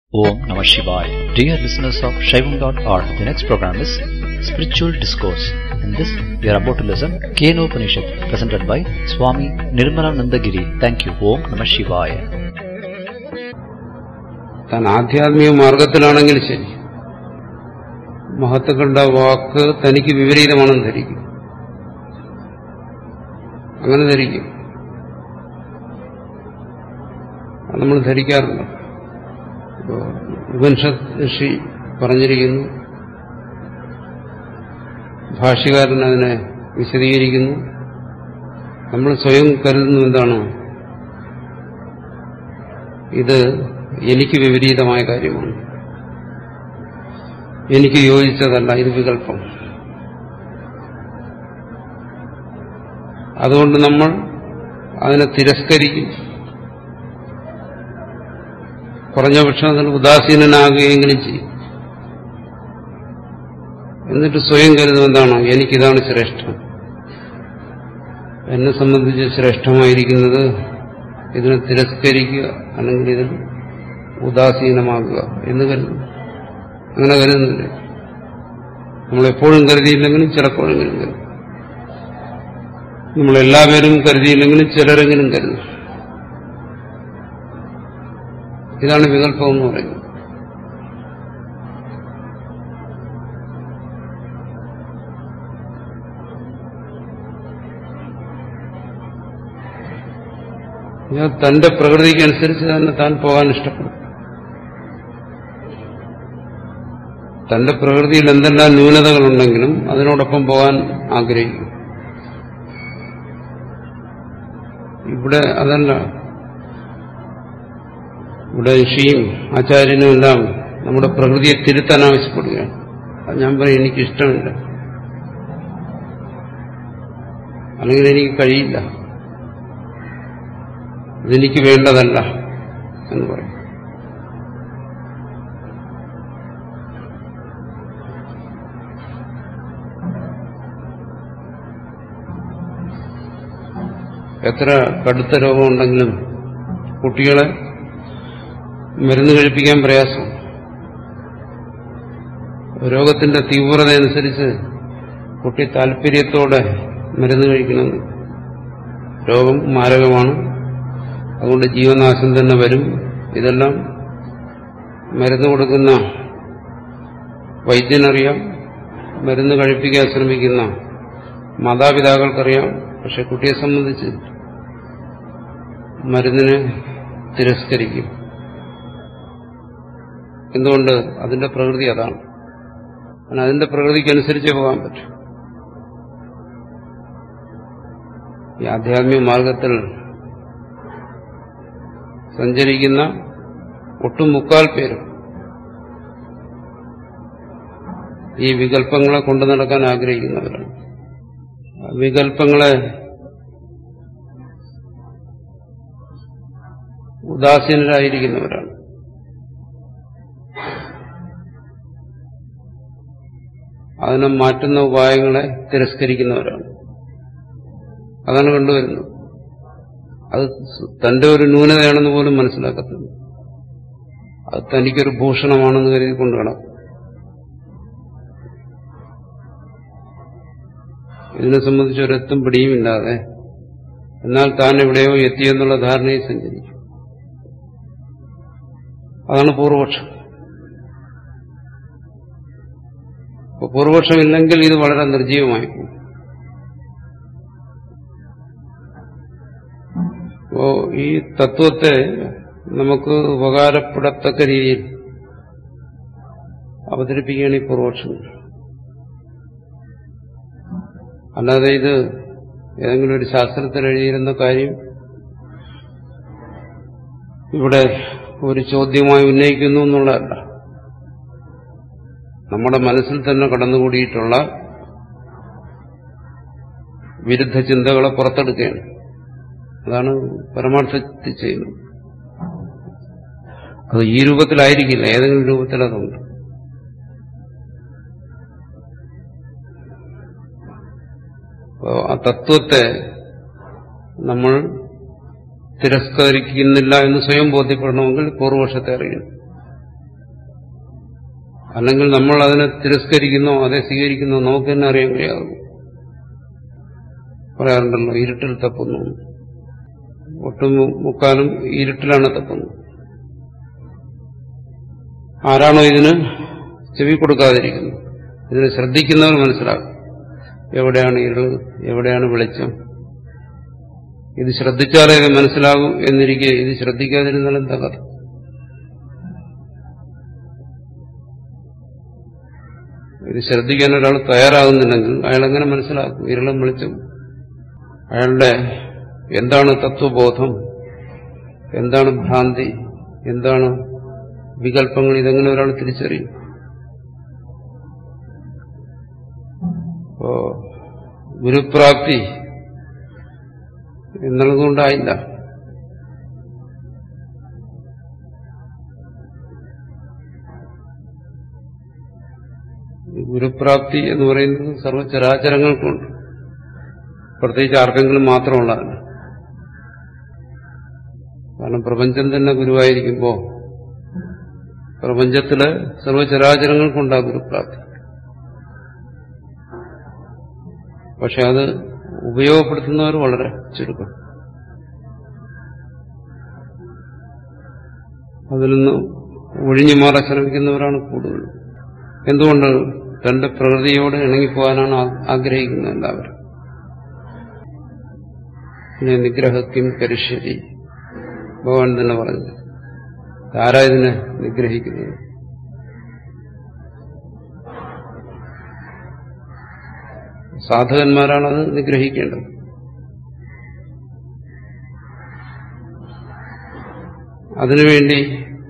Om Namah Shivaya. Dear listeners of Shaivam.org, the next program is Spiritual Discourse. In this, we are about to listen Keno Upanishad, presented by Swami Nirmalananda Giri. Thank you. Om Namah Shivaya. താൻ ആധ്യാത്മിക മാർഗത്തിലാണെങ്കിൽ ശരി മഹത്തുക്കളുടെ വാക്ക് തനിക്ക് വിപരീതമാണെന്ന് ധരിക്കും അങ്ങനെ ധരിക്കും അത് നമ്മൾ ധരിക്കാറുണ്ട് ഉപനിഷത്ത് ഋഷി പറഞ്ഞിരിക്കുന്നു ഭാഷ്യകാരൻ അതിനെ വിശദീകരിക്കുന്നു നമ്മൾ സ്വയം കരുതുന്നു എന്താണ് ഇത് എനിക്ക് വിപരീതമായ കാര്യമാണ് എനിക്ക് യോജിച്ചതല്ല ഇത് വികല്പം അതുകൊണ്ട് നമ്മൾ അതിനെ തിരസ്കരിക്കും കുറഞ്ഞ പക്ഷം അതിൽ ഉദാസീനനാകുകയെങ്കിലും ചെയ്യും എന്നിട്ട് സ്വയം കരുതും എന്താണ് എനിക്കിതാണ് ശ്രേഷ്ഠം എന്നെ സംബന്ധിച്ച് ശ്രേഷ്ഠമായിരിക്കുന്നത് ഇതിനെ തിരസ്കരിക്കുക അല്ലെങ്കിൽ ഇതിൽ ഉദാസീനമാകുക എന്ന് കരുതും അങ്ങനെ കരുതുന്നില്ല നമ്മളെപ്പോഴും കരുതിയില്ലെങ്കിലും ചിലപ്പോഴെങ്കിലും കരുതും നമ്മളെല്ലാവരും കരുതിയില്ലെങ്കിലും ചിലരെങ്കിലും കരുതും ഇതാണ് വികല്പം എന്ന് പറയുന്നത് ഞാൻ തന്റെ പ്രകൃതിക്കനുസരിച്ച് തന്നെ താൻ പോകാൻ ഇഷ്ടപ്പെടും തന്റെ പ്രകൃതിയിൽ എന്തെല്ലാം ന്യൂനതകളുണ്ടെങ്കിലും അതിനോടൊപ്പം പോകാൻ ആഗ്രഹിക്കും ഇവിടെ അതല്ല ഇവിടെ ഋഷിയും ആചാര്യനും എല്ലാം നമ്മുടെ പ്രകൃതിയെ തിരുത്താൻ ആവശ്യപ്പെടുകയാണ് അത് ഞാൻ പറയും എനിക്കിഷ്ടമില്ല അല്ലെങ്കിൽ എനിക്ക് കഴിയില്ല ഇതെനിക്ക് വേണ്ടതല്ല എന്ന് പറയും എത്ര കടുത്ത രോഗമുണ്ടെങ്കിലും കുട്ടികളെ മരുന്ന് കഴിപ്പിക്കാൻ പ്രയാസം രോഗത്തിന്റെ തീവ്രത അനുസരിച്ച് കുട്ടി താല്പര്യത്തോടെ മരുന്ന് കഴിക്കണം രോഗം മാരകമാണ് അതുകൊണ്ട് ജീവനാശം തന്നെ വരും ഇതെല്ലാം മരുന്ന് കൊടുക്കുന്ന വൈദ്യനറിയാം മരുന്ന് കഴിപ്പിക്കാൻ ശ്രമിക്കുന്ന മാതാപിതാക്കൾക്കറിയാം പക്ഷെ കുട്ടിയെ സംബന്ധിച്ച് മരുന്നിനെ തിരസ്കരിക്കും എന്തുകൊണ്ട് അതിന്റെ പ്രകൃതി അതാണ് കാരണം അതിന്റെ പ്രകൃതിക്കനുസരിച്ചേ പോകാൻ പറ്റും ഈ ആധ്യാത്മിക മാർഗത്തിൽ സഞ്ചരിക്കുന്ന ഒട്ടും മുക്കാൽ പേരും ഈ വികല്പങ്ങളെ കൊണ്ടു നടക്കാൻ ആഗ്രഹിക്കുന്നവരാണ് വികല്പങ്ങളെ ഉദാസീനരായിരിക്കുന്നവരാണ് അതിനെ മാറ്റുന്ന ഉപായങ്ങളെ തിരസ്കരിക്കുന്നവരാണ് അതാണ് കണ്ടുവരുന്നത് അത് തന്റെ ഒരു ന്യൂനതയാണെന്ന് പോലും മനസ്സിലാക്കത്തില്ല അത് തനിക്കൊരു ഭൂഷണമാണെന്ന് കരുതി കൊണ്ട് കിടക്കും ഇതിനെ സംബന്ധിച്ച് ഒരെത്തും പിടിയുമില്ലാതെ എന്നാൽ താൻ എവിടെയോ എത്തിയെന്നുള്ള ധാരണയിൽ സഞ്ചരിക്കും അതാണ് പൂർവപക്ഷം അപ്പോൾ പൂർവപക്ഷമില്ലെങ്കിൽ ഇത് വളരെ നിർജീവമായി പോകും അപ്പോ ഈ തത്വത്തെ നമുക്ക് ഉപകാരപ്പെടത്തക്ക രീതിയിൽ അവതരിപ്പിക്കുകയാണ് ഈ പൂർവപക്ഷം അല്ലാതെ ഇത് ഏതെങ്കിലും ഒരു ശാസ്ത്രത്തിൽ എഴുതിയിരുന്ന കാര്യം ഇവിടെ ഒരു ചോദ്യമായി ഉന്നയിക്കുന്നു എന്നുള്ളതല്ല നമ്മുടെ മനസ്സിൽ തന്നെ കടന്നുകൂടിയിട്ടുള്ള വിരുദ്ധ ചിന്തകളെ പുറത്തെടുക്കുകയാണ് അതാണ് പരമാർത്ഥത്തിൽ ചെയ്യുന്നത് അത് ഈ രൂപത്തിലായിരിക്കില്ല ഏതെങ്കിലും രൂപത്തിൽ അതുണ്ട് ആ തത്വത്തെ നമ്മൾ തിരസ്കരിക്കുന്നില്ല എന്ന് സ്വയം ബോധ്യപ്പെടണമെങ്കിൽ പൂർവപക്ഷത്തെ അറിയണം അല്ലെങ്കിൽ നമ്മൾ അതിനെ തിരസ്കരിക്കുന്നോ അതേ സ്വീകരിക്കുന്നോ നമുക്ക് തന്നെ അറിയാൻ കഴിയാകും പറയാറുണ്ടല്ലോ ഇരുട്ടിൽ തപ്പുന്നു ഒട്ടും മുക്കാലും ഇരുട്ടിലാണ് തപ്പുന്നത് ആരാണോ ഇതിന് ചെവി കൊടുക്കാതിരിക്കുന്നത് ഇതിനെ ശ്രദ്ധിക്കുന്നവർ മനസ്സിലാക്കും എവിടെയാണ് ഇരുൾ എവിടെയാണ് വെളിച്ചം ഇത് ശ്രദ്ധിച്ചാലേ ഇത് മനസ്സിലാകും എന്നിരിക്കെ ഇത് ശ്രദ്ധിക്കാതിരുന്നാൽ എന്താ കഥ ഇത് ശ്രദ്ധിക്കാൻ ഒരാൾ തയ്യാറാകുന്നില്ലെങ്കിൽ അയാൾ എങ്ങനെ മനസ്സിലാക്കും ഇരുളും വെളിച്ചം അയാളുടെ എന്താണ് തത്വബോധം എന്താണ് ഭ്രാന്തി എന്താണ് വികല്പങ്ങൾ ഇതെങ്ങനെ ഒരാൾ തിരിച്ചറിയും അപ്പോ ഗുരുപ്രാപ്തി എന്നുള്ളതുകൊണ്ടായില്ല ഗുരുപ്രാപ്തി എന്ന് പറയുന്നത് സർവചരാചരങ്ങൾക്കുണ്ട് പ്രത്യേകിച്ച് ആർക്കെങ്കിലും മാത്രമുള്ളതല്ല കാരണം പ്രപഞ്ചം തന്നെ ഗുരുവായിരിക്കുമ്പോൾ പ്രപഞ്ചത്തിലെ സർവചരാചരങ്ങൾക്കുണ്ടാകും ഗുരുപ്രാപ്തി പക്ഷെ അത് ഉപയോഗപ്പെടുത്തുന്നവർ വളരെ ചുരുക്കം അതിൽ നിന്ന് ഒഴിഞ്ഞു മാറാൻ ശ്രമിക്കുന്നവരാണ് കൂടുതൽ എന്തുകൊണ്ട് തന്റെ പ്രകൃതിയോട് ഇണങ്ങിപ്പോകാനാണ് ആഗ്രഹിക്കുന്നത് എല്ലാവരും പിന്നെ നിഗ്രഹക്കും കരിശ്ശേരി ഭഗവാൻ തന്നെ പറഞ്ഞു ആരാ ഇതിനെ നിഗ്രഹിക്കുന്നത് സാധകന്മാരാണത് നിഗ്രഹിക്കേണ്ടത് അതിനുവേണ്ടി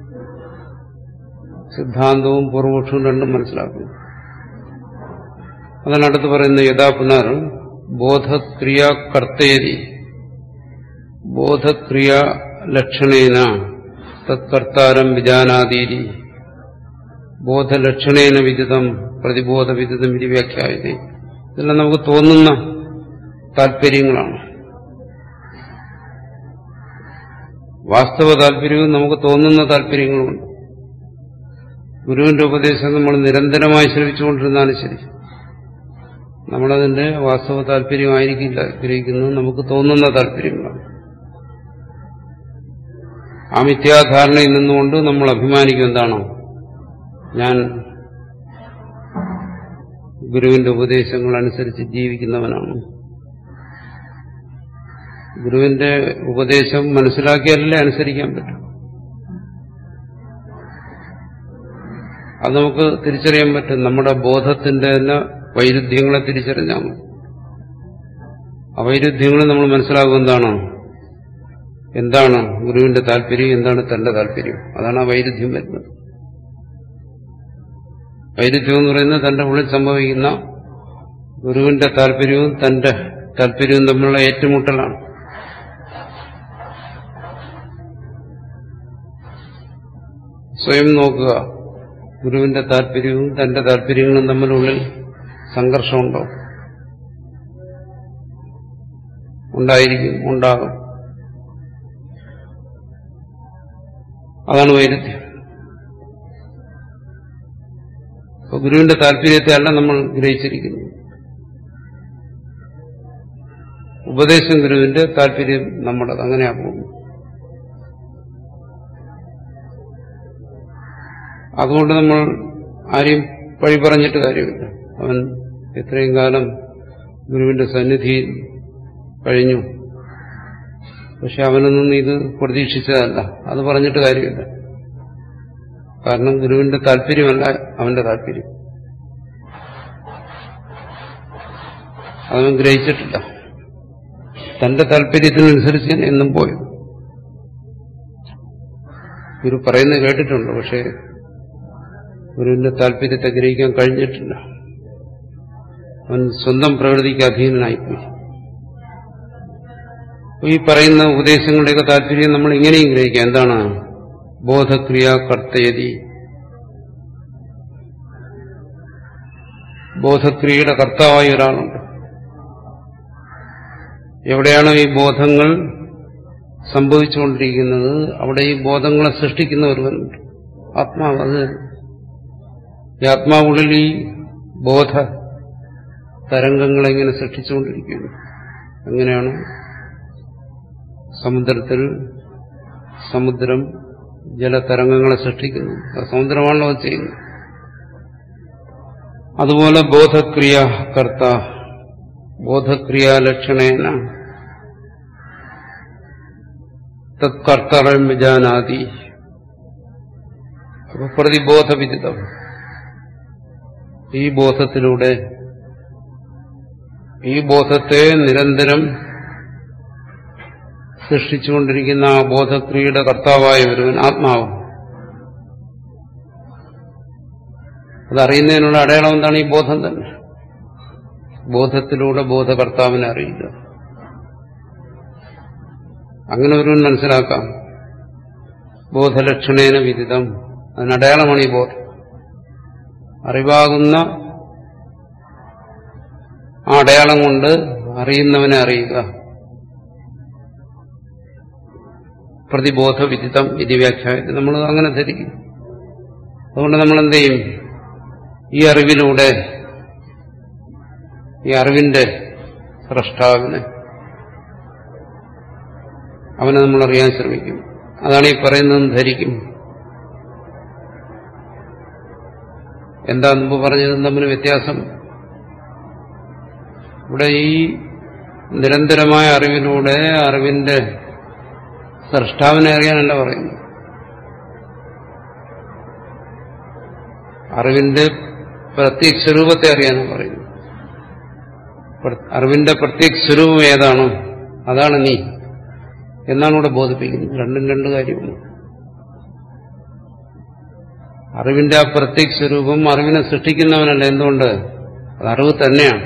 സിദ്ധാന്തവും പൂർവപക്ഷവും രണ്ടും മനസ്സിലാക്കുന്നു അതാണ് അടുത്ത് പറയുന്നത് യഥാ പുനർ ബോധക്രിയ കർത്തേരി ബോധക്രിയ ലക്ഷണേന തത്കർത്താരം വിജാനാതീരി ബോധലക്ഷണേന വിദിതം പ്രതിബോധ വിദിതം ഇത് വ്യാഖ്യായതേ ഇതെല്ലാം നമുക്ക് തോന്നുന്ന താല്പര്യങ്ങളാണ് വാസ്തവ താല്പര്യവും നമുക്ക് തോന്നുന്ന താല്പര്യങ്ങളുമുണ്ട് ഗുരുവിന്റെ ഉപദേശം നമ്മൾ നിരന്തരമായി ശ്രമിച്ചുകൊണ്ടിരുന്നാലും ശരി നമ്മളതിന്റെ വാസ്തവ താല്പര്യമായിരിക്കില്ല ഗ്രഹിക്കുന്നത് നമുക്ക് തോന്നുന്ന താല്പര്യങ്ങളാണ് ആ മിഥ്യാധാരണയിൽ നിന്നുകൊണ്ട് നമ്മൾ അഭിമാനിക്കും എന്താണോ ഞാൻ ഗുരുവിന്റെ ഉപദേശങ്ങൾ അനുസരിച്ച് ജീവിക്കുന്നവനാണ് ഗുരുവിന്റെ ഉപദേശം മനസ്സിലാക്കിയാലല്ലേ അനുസരിക്കാൻ പറ്റും അത് നമുക്ക് തിരിച്ചറിയാൻ പറ്റും നമ്മുടെ ബോധത്തിന്റെ തന്നെ വൈരുദ്ധ്യങ്ങളെ തിരിച്ചറിഞ്ഞാൽ മതി ആ വൈരുദ്ധ്യങ്ങൾ നമ്മൾ മനസ്സിലാകും എന്താണോ എന്താണ് ഗുരുവിന്റെ താല്പര്യം എന്താണ് തന്റെ താല്പര്യം അതാണ് ആ വൈരുദ്ധ്യം വരുന്നത് വൈരുദ്ധ്യം എന്ന് പറയുന്നത് തന്റെ ഉള്ളിൽ സംഭവിക്കുന്ന ഗുരുവിന്റെ താല്പര്യവും തന്റെ താല്പര്യവും തമ്മിലുള്ള ഏറ്റുമുട്ടലാണ് സ്വയം നോക്കുക ഗുരുവിന്റെ താല്പര്യവും തന്റെ താല്പര്യങ്ങളും തമ്മിലുള്ളിൽ സംഘർഷമുണ്ടോ ഉണ്ടായിരിക്കും ഉണ്ടാകും അതാണ് വൈരുദ്ധ്യം അപ്പൊ ഗുരുവിന്റെ താല്പര്യത്തെ അല്ല നമ്മൾ ഗ്രഹിച്ചിരിക്കുന്നത് ഉപദേശം ഗുരുവിന്റെ താല്പര്യം നമ്മുടെ അങ്ങനെയാ പോകുന്നു അതുകൊണ്ട് നമ്മൾ ആരെയും വഴി പറഞ്ഞിട്ട് കാര്യമില്ല അവൻ ഇത്രയും കാലം ഗുരുവിന്റെ സന്നിധിയിൽ കഴിഞ്ഞു പക്ഷെ അവനൊന്നും ഇത് പ്രതീക്ഷിച്ചതല്ല അത് പറഞ്ഞിട്ട് കാര്യമില്ല കാരണം ഗുരുവിന്റെ താല്പര്യമല്ല അവന്റെ താല്പര്യം അവൻ ഗ്രഹിച്ചിട്ടില്ല തന്റെ താല്പര്യത്തിനനുസരിച്ച് ഞാൻ എന്നും പോയി ഗുരു പറയുന്നത് കേട്ടിട്ടുണ്ട് പക്ഷേ ഗുരുവിന്റെ താല്പര്യത്തെ ഗ്രഹിക്കാൻ കഴിഞ്ഞിട്ടില്ല അവൻ സ്വന്തം പ്രകൃതിക്ക് അധീനനായിപ്പോയി ഈ പറയുന്ന ഉപദേശങ്ങളുടെയൊക്കെ താല്പര്യം നമ്മൾ ഇങ്ങനെയും ഗ്രഹിക്കാം എന്താണ് ബോധക്രിയ കർത്തയതി ബോധക്രിയയുടെ കർത്താവായ ഒരാളുണ്ട് എവിടെയാണോ ഈ ബോധങ്ങൾ സംഭവിച്ചുകൊണ്ടിരിക്കുന്നത് അവിടെ ഈ ബോധങ്ങളെ സൃഷ്ടിക്കുന്ന ഒരുവനുണ്ട് ആത്മാവ് അത് ഈ ആത്മാവുള്ളിൽ ഈ ബോധ തരംഗങ്ങളെങ്ങനെ സൃഷ്ടിച്ചുകൊണ്ടിരിക്കുകയാണ് എങ്ങനെയാണ് സമുദ്രത്തിൽ സമുദ്രം ജലതരംഗങ്ങളെ സൃഷ്ടിക്കുന്നു അത് സമുദ്രമാണല്ലോ അത് ചെയ്യുന്നത് അതുപോലെ ബോധക്രിയ കർത്ത ബോധക്രിയാലക്ഷണേന തത്കർത്തരം വിജാനാദി അപ്പൊ പ്രതിബോധവിദിതം ഈ ബോധത്തിലൂടെ ഈ ബോധത്തെ നിരന്തരം സൃഷ്ടിച്ചുകൊണ്ടിരിക്കുന്ന ആ ബോധക്രിയയുടെ കർത്താവായ ഒരുവൻ ആത്മാവ് അതറിയുന്നതിനുള്ള അടയാളം എന്താണ് ഈ ബോധം തന്നെ ബോധത്തിലൂടെ ബോധകർത്താവിനെ അറിയുക അങ്ങനെ ഒരുവൻ മനസ്സിലാക്കാം ബോധലക്ഷണേന വിദിതം അതിനടയാളമാണ് ഈ ബോധം അറിവാകുന്ന ആ അടയാളം കൊണ്ട് അറിയുന്നവനെ അറിയുക പ്രതിബോധ വിദിതം ഇത് വ്യാഖ്യാനം നമ്മൾ അങ്ങനെ ധരിക്കും അതുകൊണ്ട് നമ്മൾ എന്ത് ചെയ്യും ഈ അറിവിലൂടെ ഈ അറിവിന്റെ സ്രഷ്ടാവിനെ അവനെ നമ്മൾ അറിയാൻ ശ്രമിക്കും അതാണ് ഈ പറയുന്നതെന്ന് ധരിക്കും എന്താ മുമ്പ് പറഞ്ഞതും തമ്മിൽ വ്യത്യാസം ഇവിടെ ഈ നിരന്തരമായ അറിവിലൂടെ അറിവിന്റെ സ്രഷ്ടാവിനെ അറിയാനല്ല പറയുന്നു അറിവിന്റെ പ്രത്യേക സ്വരൂപത്തെ അറിയാനും പറയുന്നു അറിവിന്റെ പ്രത്യേക സ്വരൂപം ഏതാണോ അതാണ് നീ എന്നാണ് ഇവിടെ ബോധിപ്പിക്കുന്നത് രണ്ടും രണ്ട് കാര്യമാണ് അറിവിന്റെ ആ പ്രത്യേക സ്വരൂപം അറിവിനെ സൃഷ്ടിക്കുന്നവനല്ല എന്തുകൊണ്ട് അത് അറിവ് തന്നെയാണ്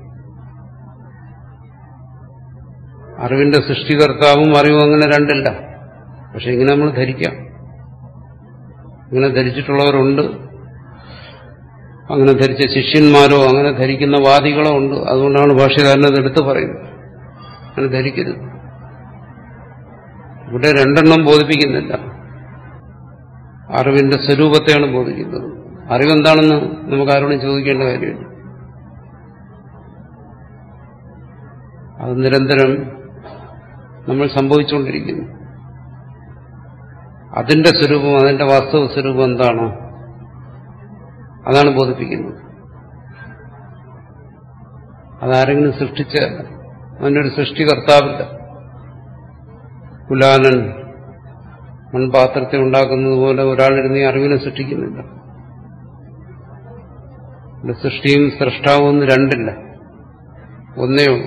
അറിവിന്റെ സൃഷ്ടികർത്താവും അറിവും അങ്ങനെ രണ്ടില്ല പക്ഷെ ഇങ്ങനെ നമ്മൾ ധരിക്കാം ഇങ്ങനെ ധരിച്ചിട്ടുള്ളവരുണ്ട് അങ്ങനെ ധരിച്ച ശിഷ്യന്മാരോ അങ്ങനെ ധരിക്കുന്ന വാദികളോ ഉണ്ട് അതുകൊണ്ടാണ് ഭാഷകാരനത് എടുത്തു പറയുന്നത് അങ്ങനെ ധരിക്കരുത് ഇവിടെ രണ്ടെണ്ണം ബോധിപ്പിക്കുന്നില്ല അറിവിന്റെ സ്വരൂപത്തെയാണ് ബോധിക്കുന്നത് അറിവെന്താണെന്ന് നമുക്ക് ആരോടും ചോദിക്കേണ്ട കാര്യമില്ല അത് നിരന്തരം നമ്മൾ സംഭവിച്ചുകൊണ്ടിരിക്കുന്നു അതിന്റെ സ്വരൂപം അതിന്റെ വാസ്തവ സ്വരൂപം എന്താണോ അതാണ് ബോധിപ്പിക്കുന്നത് അതാരെങ്കിലും സൃഷ്ടിച്ച അതിനൊരു സൃഷ്ടികർത്താവില്ല കുലാലൻ മൺപാത്രത്തെ ഉണ്ടാക്കുന്നത് പോലെ ഒരാളിരുന്ന് ഈ അറിവിനെ സൃഷ്ടിക്കുന്നില്ല ഇവിടെ സൃഷ്ടിയും സൃഷ്ടാവും ഒന്നും രണ്ടില്ല ഒന്നേ ഉള്ളൂ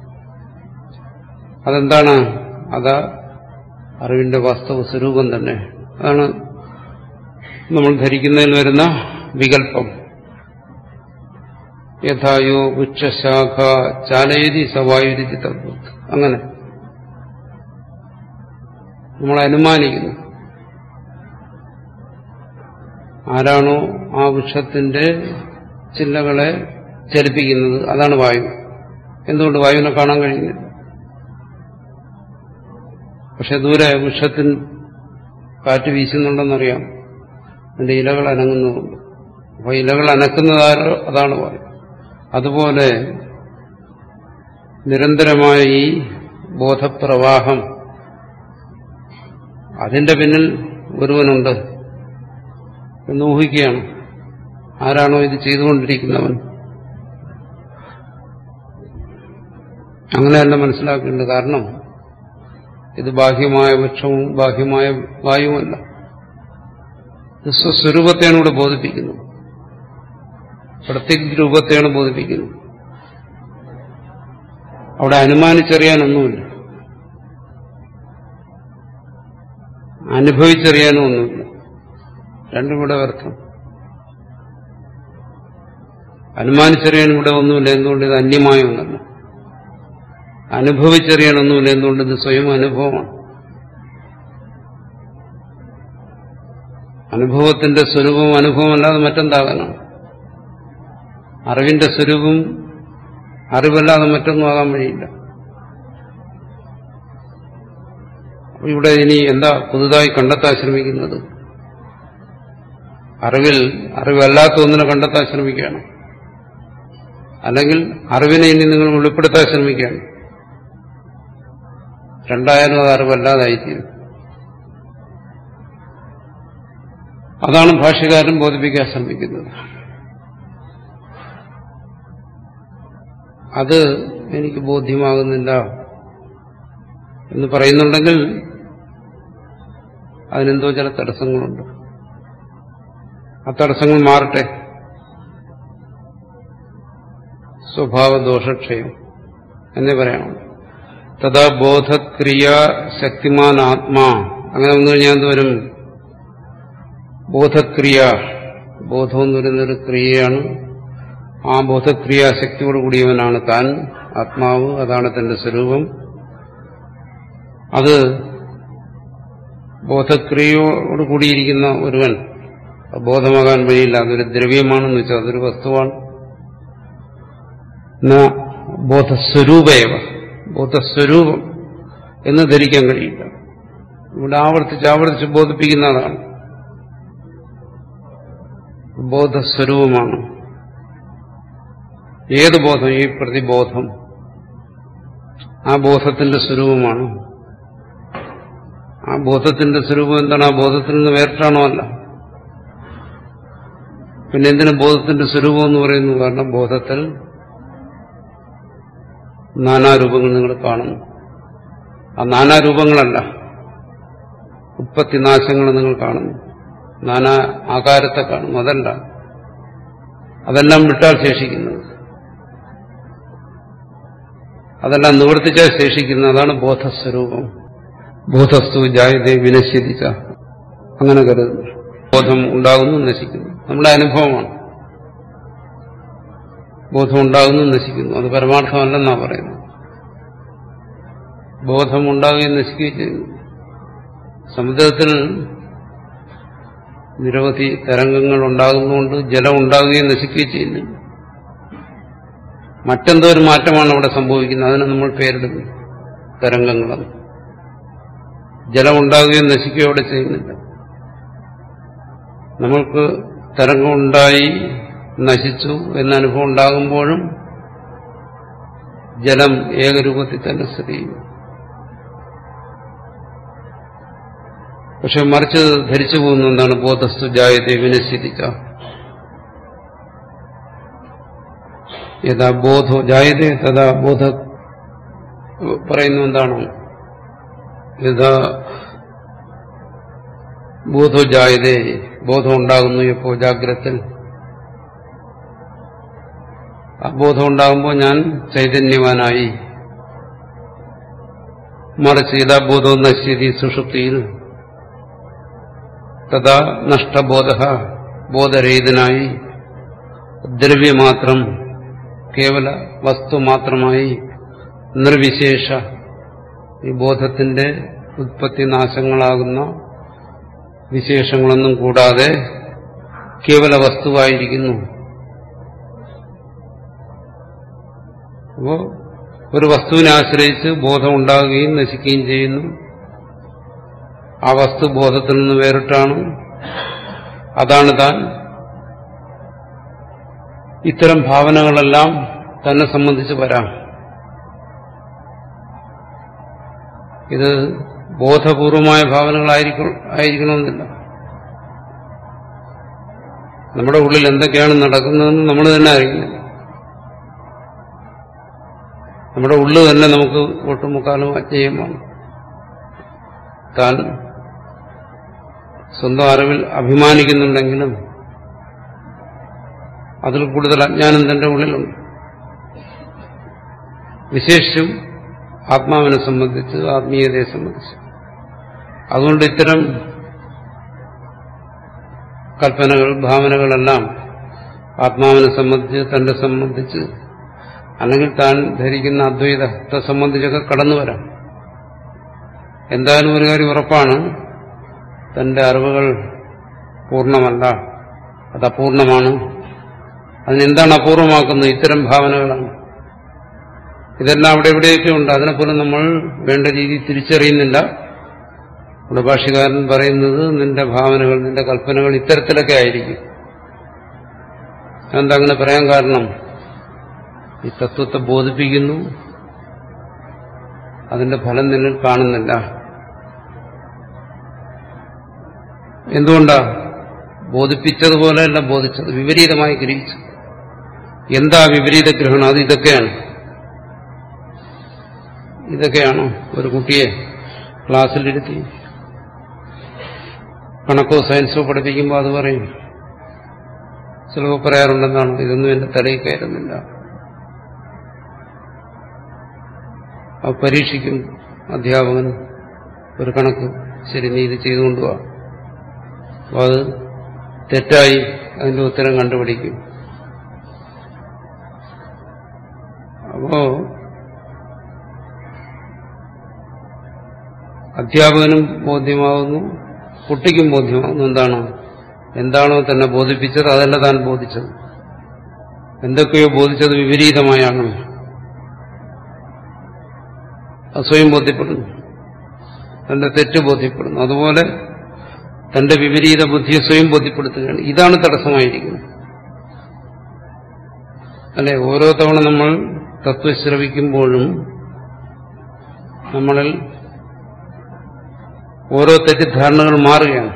അതെന്താണ് അതാ അറിവിന്റെ വാസ്തവ സ്വരൂപം തന്നെ അതാണ് നമ്മൾ ധരിക്കുന്നതിൽ വരുന്ന വികല്പം യഥായോ വൃക്ഷശാഖ ചാലയതി സവായുരുതി തദ്വത് അങ്ങനെ നമ്മൾ അനുമാനിക്കുന്നു ആരാണോ ആ വൃക്ഷത്തിന്റെ ചില്ലകളെ ചലിപ്പിക്കുന്നത് അതാണ് വായു എന്തുകൊണ്ട് വായുവിനെ കാണാൻ കഴിയുന്നില്ല പക്ഷെ ദൂരെ വൃക്ഷത്തിൽ കാറ്റ് വീശുന്നുണ്ടെന്നറിയാം അതിന്റെ ഇലകൾ അനങ്ങുന്നതുകൊണ്ട് അപ്പൊ ഇലകൾ അനക്കുന്നതാരോ അതാണ് വായു അതുപോലെ നിരന്തരമായ ഈ ബോധപ്രവാഹം അതിന്റെ പിന്നിൽ ഒരുവനുണ്ട് എന്ന് ഊഹിക്കുകയാണ് ആരാണോ ഇത് ചെയ്തുകൊണ്ടിരിക്കുന്നവൻ അങ്ങനെയല്ല മനസ്സിലാക്കേണ്ടത് കാരണം ഇത് ബാഹ്യമായ വൃക്ഷവും ബാഹ്യമായ വായുവല്ല ഇത് സ്വസ്വരൂപത്തെയാണ് ഇവിടെ ബോധിപ്പിക്കുന്നത് പ്രത്യേക രൂപത്തെയാണ് ബോധിപ്പിക്കുന്നത് അവിടെ അനുമാനിച്ചറിയാനൊന്നുമില്ല അനുഭവിച്ചറിയാനും ഒന്നുമില്ല രണ്ടും ഇവിടെ വ്യർത്ഥം അനുമാനിച്ചറിയാൻ ഇവിടെ ഒന്നുമില്ല എന്തുകൊണ്ട് ഇത് അന്യമായ ഒന്നല്ല അനുഭവിച്ചറിയാനൊന്നുമില്ല എന്തുകൊണ്ട് ഇത് സ്വയം അനുഭവമാണ് അനുഭവത്തിന്റെ സ്വരൂപം അനുഭവമല്ലാതെ മറ്റെന്താകാനാണ് അറിവിന്റെ സ്വരൂപം അറിവല്ലാതെ മറ്റൊന്നും ആകാൻ വഴിയില്ല ഇവിടെ ഇനി എന്താ പുതുതായി കണ്ടെത്താൻ ശ്രമിക്കുന്നത് അറിവിൽ അറിവല്ലാത്ത ഒന്നിനെ കണ്ടെത്താൻ ശ്രമിക്കുകയാണ് അല്ലെങ്കിൽ അറിവിനെ ഇനി നിങ്ങൾ വെളിപ്പെടുത്താൻ ശ്രമിക്കുകയാണ് രണ്ടായാലും അത് അറിവല്ലാതായിത്തീരും അതാണ് ഭാഷ്യകാരൻ ബോധിപ്പിക്കാൻ ശ്രമിക്കുന്നത് അത് എനിക്ക് ബോധ്യമാകുന്നില്ല എന്ന് പറയുന്നുണ്ടെങ്കിൽ അതിനെന്തോ ചില തടസ്സങ്ങളുണ്ട് ആ തടസ്സങ്ങൾ മാറട്ടെ സ്വഭാവദോഷക്ഷയം എന്നേ പറയാനുള്ളൂ തഥാ ബോധക്രിയ ശക്തിമാൻ ആത്മാ അങ്ങനെ വന്നു കഴിഞ്ഞാൽ എന്തുവരും ബോധക്രിയ ബോധം എന്ന് പറയുന്നൊരു ക്രിയയാണ് ആ ബോധക്രിയാശക്തിയോട് കൂടിയവനാണ് താൻ ആത്മാവ് അതാണ് തന്റെ സ്വരൂപം അത് ബോധക്രിയയോട് കൂടിയിരിക്കുന്ന ഒരുവൻ ബോധമാകാൻ വഴിയില്ല അതൊരു ദ്രവ്യമാണെന്ന് വെച്ചാൽ അതൊരു വസ്തുവാണ് ബോധസ്വരൂപയവ ബോധസ്വരൂപം എന്ന് ധരിക്കാൻ കഴിയില്ല ഇവിടെ ആവർത്തിച്ച് ആവർത്തിച്ച് ബോധിപ്പിക്കുന്ന അതാണ് ബോധസ്വരൂപമാണ് ഏത് ബോധം ഈ പ്രതിബോധം ആ ബോധത്തിന്റെ സ്വരൂപമാണ് ആ ബോധത്തിന്റെ സ്വരൂപം എന്താണ് ആ ബോധത്തിൽ നിന്ന് വേറിട്ടാണോ അല്ല പിന്നെ എന്തിനു ബോധത്തിന്റെ സ്വരൂപം എന്ന് പറയുന്നു കാരണം ബോധത്തിൽ നാനാരൂപങ്ങൾ നിങ്ങൾ കാണുന്നു ആ നാനാരൂപങ്ങളല്ല ഉത്പത്തിനാശങ്ങൾ നിങ്ങൾ കാണുന്നു നാനാ ആകാരത്തെ കാണുന്നു അതല്ല അതെല്ലാം വിട്ടാൽ ശേഷിക്കുന്നത് അതെല്ലാം നിവർത്തിച്ചാൽ ശേഷിക്കുന്നത് അതാണ് ബോധസ്വരൂപം ബോധസ്തു ജായതേ വിനശ്യതിച്ച അങ്ങനെ കരുതുന്നു ബോധം ഉണ്ടാകുന്നു നശിക്കുന്നു നമ്മുടെ അനുഭവമാണ് ബോധം ഉണ്ടാകുന്നു നശിക്കുന്നു അത് പരമാർത്ഥമല്ലെന്നാ പറയുന്നത് ബോധം ഉണ്ടാകുകയും നശിക്കുകയും ചെയ്യുന്നു സമുദ്രത്തിൽ നിരവധി തരംഗങ്ങൾ ഉണ്ടാകുന്നതുകൊണ്ട് ജലം ഉണ്ടാകുകയും നശിക്കുകയും ചെയ്യുന്നു മറ്റെന്തോ ഒരു മാറ്റമാണ് അവിടെ സംഭവിക്കുന്നത് അതിന് നമ്മൾ പേരിടുന്നു തരംഗങ്ങളെന്ന് ജലം ഉണ്ടാകുകയും നശിക്കുകയോ അവിടെ ചെയ്യുന്നില്ല നമ്മൾക്ക് തരംഗമുണ്ടായി നശിച്ചു എന്ന അനുഭവം ഉണ്ടാകുമ്പോഴും ജലം ഏകരൂപത്തിൽ തന്നെ സ്ഥിതി ചെയ്യും പക്ഷെ മറിച്ച് ധരിച്ചു പോകുന്ന എന്താണ് ബോധസ്തു ജായത്തെ വിനശ്യതിച്ച യഥാ ബോധോ ജായതേ തഥാ ബോധ പറയുന്ന എന്താണ് യഥാ ബോധോ ജായതേ ബോധം ഉണ്ടാകുന്നു എപ്പോ ജാഗ്രത്തിൽ ആ ബോധം ഉണ്ടാകുമ്പോൾ ഞാൻ ചൈതന്യവാനായി മറിച്ച് യഥാ ബോധവും നശ്യതി സുഷുപ്തിയിൽ തഥാ നഷ്ടബോധ ബോധരഹിതനായി ദ്രവ്യമാത്രം കേവല വസ്തു മാത്രമായി നിർവിശേഷ ഈ ബോധത്തിന്റെ ഉത്പത്തി നാശങ്ങളാകുന്ന വിശേഷങ്ങളൊന്നും കൂടാതെ കേവല വസ്തുവായിരിക്കുന്നു അപ്പോ ഒരു വസ്തുവിനെ ആശ്രയിച്ച് ബോധം ഉണ്ടാകുകയും നശിക്കുകയും ചെയ്യുന്നു ആ വസ്തു ബോധത്തിൽ നിന്ന് വേറിട്ടാണ് അതാണ് താൻ ഇത്തരം ഭാവനകളെല്ലാം തന്നെ സംബന്ധിച്ച് വരാം ഇത് ബോധപൂർവമായ ഭാവനകളായിരിക്കും ആയിരിക്കണമെന്നില്ല നമ്മുടെ ഉള്ളിൽ എന്തൊക്കെയാണ് നടക്കുന്നതെന്ന് നമ്മൾ തന്നെ അറിയുന്നില്ല നമ്മുടെ ഉള്ളു തന്നെ നമുക്ക് ഒട്ടുമുക്കാലും അജ്ഞേയമാണ് താൻ സ്വന്തം അറിവിൽ അഭിമാനിക്കുന്നുണ്ടെങ്കിലും അതിൽ കൂടുതൽ അജ്ഞാനം തന്റെ ഉള്ളിലുണ്ട് വിശേഷിച്ചും ആത്മാവിനെ സംബന്ധിച്ച് ആത്മീയതയെ സംബന്ധിച്ച് അതുകൊണ്ട് ഇത്തരം കൽപ്പനകൾ ഭാവനകളെല്ലാം ആത്മാവിനെ സംബന്ധിച്ച് തന്റെ സംബന്ധിച്ച് അല്ലെങ്കിൽ താൻ ധരിക്കുന്ന അദ്വൈതത്തെ സംബന്ധിച്ചൊക്കെ കടന്നു വരാം എന്തായാലും ഒരു കാര്യം ഉറപ്പാണ് തന്റെ അറിവുകൾ പൂർണ്ണമല്ല അത് അപൂർണമാണ് അതിനെന്താണ് അപൂർവമാക്കുന്നത് ഇത്തരം ഭാവനകളാണ് ഇതെല്ലാം അവിടെ എവിടെയൊക്കെ ഉണ്ട് അതിനെപ്പോലും നമ്മൾ വേണ്ട രീതിയിൽ തിരിച്ചറിയുന്നില്ല ഇവിടെ ഭാഷ്യകാരൻ പറയുന്നത് നിന്റെ ഭാവനകൾ നിന്റെ കൽപ്പനകൾ ഇത്തരത്തിലൊക്കെ ആയിരിക്കും എന്താ അങ്ങനെ പറയാൻ കാരണം ഈ തത്വത്തെ ബോധിപ്പിക്കുന്നു അതിന്റെ ഫലം നിന്നിൽ കാണുന്നില്ല എന്തുകൊണ്ടാ ബോധിപ്പിച്ചതുപോലെയല്ല ബോധിച്ചത് വിപരീതമായി ഗ്രഹിച്ചു എന്താ വിപരീത ഗ്രഹണം അത് ഇതൊക്കെയാണ് ഇതൊക്കെയാണോ ഒരു കുട്ടിയെ ക്ലാസ്സിലിരുത്തി കണക്കോ സയൻസോ പഠിപ്പിക്കുമ്പോൾ അത് പറയും ചിലപ്പോൾ പറയാറുണ്ടെന്നാണ് ഇതൊന്നും എന്റെ തലയിൽ കയറുന്നില്ല ആ പരീക്ഷിക്കും അധ്യാപകൻ ഒരു കണക്ക് ശരി നീ ഇത് ചെയ്തുകൊണ്ട് വാ അപ്പോൾ അത് തെറ്റായി അതിന്റെ ഉത്തരം കണ്ടുപിടിക്കും അപ്പോ അധ്യാപകനും ബോധ്യമാകുന്നു കുട്ടിക്കും ബോധ്യമാകുന്നു എന്താണ് എന്താണോ തന്നെ ബോധിപ്പിച്ചത് അതല്ല താൻ ബോധിച്ചത് എന്തൊക്കെയോ ബോധിച്ചത് വിപരീതമായാണ് അത് സ്വയം ബോധ്യപ്പെടുന്നു തന്റെ തെറ്റ് ബോധ്യപ്പെടുന്നു അതുപോലെ തന്റെ വിപരീത ബുദ്ധിയെ സ്വയം ബോധ്യപ്പെടുത്തുകയാണ് ഇതാണ് തടസ്സമായിരിക്കുന്നത് അല്ലെ ഓരോ തവണ നമ്മൾ തത്വശ്രവിക്കുമ്പോഴും നമ്മളിൽ ഓരോ തെറ്റിദ്ധാരണകൾ മാറുകയാണ്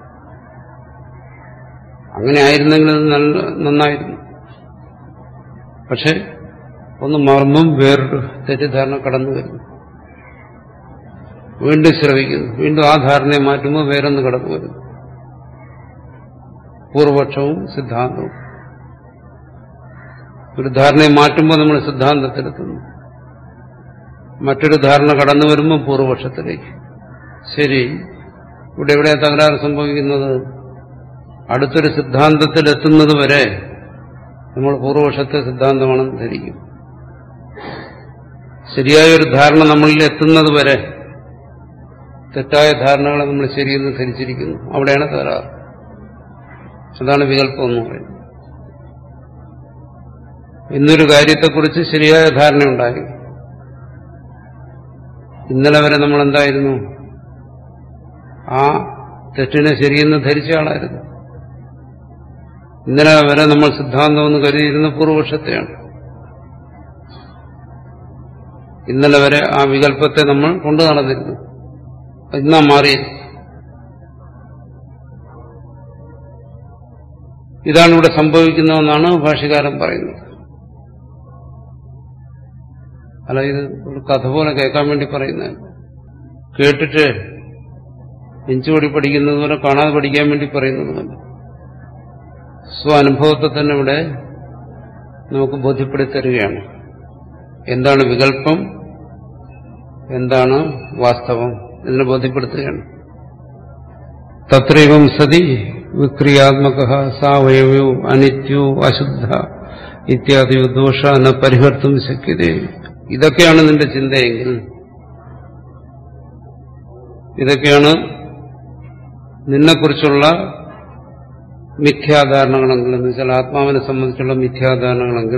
അങ്ങനെ ആയിരുന്നെങ്കിൽ അത് നല്ല നന്നായിരുന്നു പക്ഷെ ഒന്ന് മാറുമ്പം വേറൊരു തെറ്റിദ്ധാരണ കടന്നു വരുന്നു വീണ്ടും ശ്രവിക്കുന്നു വീണ്ടും ആ ധാരണയെ മാറ്റുമ്പോൾ വേറൊന്ന് കടന്നു വരുന്നു പൂർവപക്ഷവും സിദ്ധാന്തവും ഒരു ധാരണയെ മാറ്റുമ്പോൾ നമ്മൾ സിദ്ധാന്തത്തിലെത്തുന്നു മറ്റൊരു ധാരണ കടന്നു വരുമ്പോൾ പൂർവപക്ഷത്തിലേക്ക് ശരി ഇവിടെ എവിടെ തകരാറ് സംഭവിക്കുന്നത് അടുത്തൊരു സിദ്ധാന്തത്തിൽ എത്തുന്നത് വരെ നമ്മൾ പൂർവപക്ഷത്തെ സിദ്ധാന്തമാണെന്ന് ധരിക്കും ശരിയായ ഒരു ധാരണ നമ്മളിൽ എത്തുന്നത് വരെ തെറ്റായ ധാരണകളെ നമ്മൾ ശരിയെന്ന് ധരിച്ചിരിക്കുന്നു അവിടെയാണ് തകരാറ് അതാണ് വികല്പം എന്ന് പറയുന്നത് ഇന്നൊരു കാര്യത്തെക്കുറിച്ച് ശരിയായ ധാരണയുണ്ടായി ഇന്നലെ വരെ നമ്മൾ എന്തായിരുന്നു ആ തെറ്റിനെ ശരിയെന്ന് ധരിച്ച ആളായിരുന്നു ഇന്നലെ വരെ നമ്മൾ സിദ്ധാന്തമെന്ന് കരുതിയിരുന്ന പൂർവപക്ഷത്തെയാണ് ഇന്നലെ വരെ ആ വികല്പത്തെ നമ്മൾ കൊണ്ടു നടന്നിരുന്നു ഇന്നാ മാറി ഇതാണ് ഇവിടെ സംഭവിക്കുന്നതെന്നാണ് ഭാഷകാരൻ പറയുന്നത് അല്ല ഇത് ഒരു കഥ പോലെ കേൾക്കാൻ വേണ്ടി പറയുന്നത് കേട്ടിട്ട് എഞ്ചുപടി പഠിക്കുന്നത് പോലെ കാണാതെ പഠിക്കാൻ വേണ്ടി പറയുന്നതുമല്ല സ്വാനുഭവത്തെ തന്നെ ഇവിടെ നമുക്ക് ബോധ്യപ്പെടുത്തരുകയാണ് എന്താണ് വികല്പം എന്താണ് വാസ്തവം ഇതിനെ ബോധ്യപ്പെടുത്തുകയാണ് തത്രൈവം സതി വിക്രിയാത്മക സാവയവോ അനിത്യോ അശുദ്ധ ഇത്യാദിയോ ദോഷ ന പരിഹർത്തും ശക്യത ഇതൊക്കെയാണ് നിന്റെ ചിന്തയെങ്കിൽ ഇതൊക്കെയാണ് നിന്നെക്കുറിച്ചുള്ള മിഥ്യാധാരണകളെങ്കിൽ എന്ന് വെച്ചാൽ ആത്മാവിനെ സംബന്ധിച്ചുള്ള മിഥ്യാധാരണകളെങ്കിൽ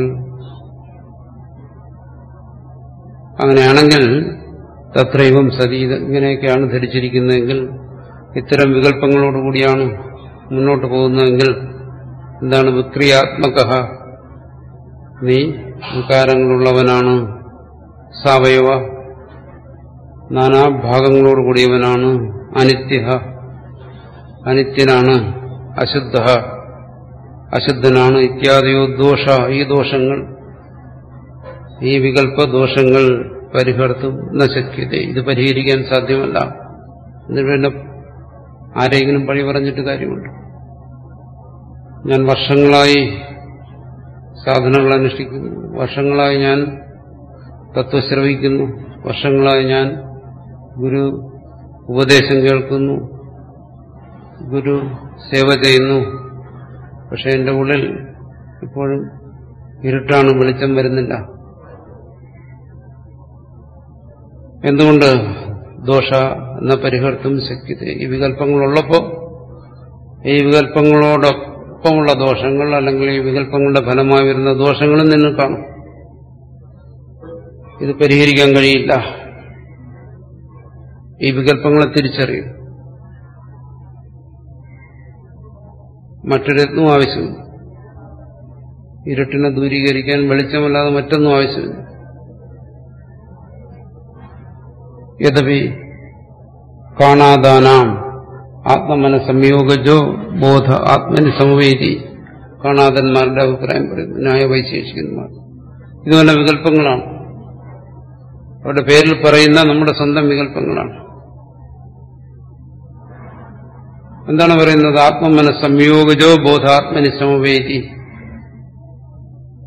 അങ്ങനെയാണെങ്കിൽ തത്രൈവം സതി ഇത് ഇങ്ങനെയൊക്കെയാണ് ധരിച്ചിരിക്കുന്നതെങ്കിൽ ഇത്തരം വികല്പങ്ങളോടുകൂടിയാണ് മുന്നോട്ട് പോകുന്നതെങ്കിൽ എന്താണ് വിക്രിയാത്മക നീ വികാരങ്ങളുള്ളവനാണ് സാവയവ നാനാഭാഗങ്ങളോടുകൂടിയവനാണ് അനിത്യ അനിത്യനാണ് അശുദ്ധ അശുദ്ധനാണ് ഇത്യാദിയോ ദോഷ ഈ ദോഷങ്ങൾ ഈ വികല്പ ദോഷങ്ങൾ പരിഹർത്തും നശക്യത ഇത് പരിഹരിക്കാൻ സാധ്യമല്ല എന്നിട്ട് പിന്നെ ആരെങ്കിലും പഴി പറഞ്ഞിട്ട് കാര്യമുണ്ട് ഞാൻ വർഷങ്ങളായി സാധനങ്ങൾ അനുഷ്ഠിക്കുന്നു വർഷങ്ങളായി ഞാൻ തത്വശ്രവിക്കുന്നു വർഷങ്ങളായി ഞാൻ ഗുരു ഉപദേശം കേൾക്കുന്നു ഗുരു സേവ ചെയ്യുന്നു പക്ഷെ എന്റെ ഉള്ളിൽ ഇപ്പോഴും ഇരുട്ടാണ് വെളിച്ചം വരുന്നില്ല എന്തുകൊണ്ട് ദോഷ എന്ന പരിഹർത്തും ശക്യത ഈ വികല്പങ്ങളുള്ളപ്പോൾ ഈ വികല്പങ്ങളോടൊപ്പമുള്ള ദോഷങ്ങൾ അല്ലെങ്കിൽ ഈ വികല്പങ്ങളുടെ ഫലമായി വരുന്ന ദോഷങ്ങളും നിന്നിൽ കാണും ഇത് പരിഹരിക്കാൻ കഴിയില്ല ഈ വികല്പങ്ങളെ തിരിച്ചറിയും മറ്റൊരു യത്നവും ആവശ്യമില്ല ഇരുട്ടിനെ ദൂരീകരിക്കാൻ വെളിച്ചമല്ലാതെ മറ്റൊന്നും ആവശ്യമില്ല യഥപി കാണാതാനാം ആത്മമന സംയോഗജോ ബോധ ആത്മനി സമവേദി കാണാതന്മാരുടെ അഭിപ്രായം പറയുന്നു ന്യായവൈശേഷികന്മാർ ഇതുപോലെ വികല്പങ്ങളാണ് അവരുടെ പേരിൽ പറയുന്ന നമ്മുടെ സ്വന്തം വികല്പങ്ങളാണ് എന്താണ് പറയുന്നത് ആത്മമന സംയോഗജോ ബോധാത്മനി സമവേദി